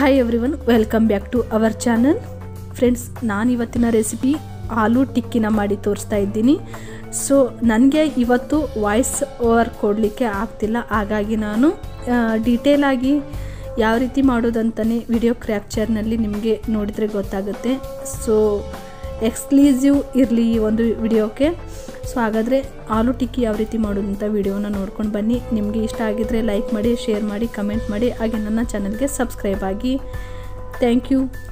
hi everyone welcome back to our channel friends ನಾನು ಇವತ್ತಿನ recipe ಆಲೂ ಟಿಕ್ಕಿನ ಮಾಡಿ ತೋರಿಸ್ತಾ ಇದ್ದೀನಿ ಸೊ ನನಗೆ ಇವತ್ತು ವಾಯ್ಸ್ ಓವರ್ ಕೊಡಲಿಕ್ಕೆ ಆಗ್ತಿಲ್ಲ ಹಾಗಾಗಿ ನಾನು ಡೀಟೇಲ್ ಆಗಿ ಯಾವ ರೀತಿ ಮಾಡೋದಂತಲೇ ವಿಡಿಯೋ ಕ್ರ್ಯಾಪ್ಚರ್ನಲ್ಲಿ ನಿಮಗೆ ನೋಡಿದರೆ ಗೊತ್ತಾಗುತ್ತೆ ಸೊ ಎಕ್ಸ್ಕ್ಲೂಸಿವ್ ಇರಲಿ ಈ ಒಂದು ವಿಡಿಯೋಕ್ಕೆ ಸೊ ಹಾಗಾದರೆ ಆಲೂ ಟಿಕ್ಕಿ ಯಾವ ರೀತಿ ಮಾಡೋದು ಅಂತ ವಿಡಿಯೋನ ನೋಡ್ಕೊಂಡು ಬನ್ನಿ ನಿಮಗೆ ಇಷ್ಟ ಆಗಿದ್ದರೆ ಲೈಕ್ ಮಾಡಿ ಶೇರ್ ಮಾಡಿ ಕಮೆಂಟ್ ಮಾಡಿ ಹಾಗೆ ನನ್ನ ಚಾನಲ್ಗೆ ಸಬ್ಸ್ಕ್ರೈಬ್ ಆಗಿ ಥ್ಯಾಂಕ್ ಯು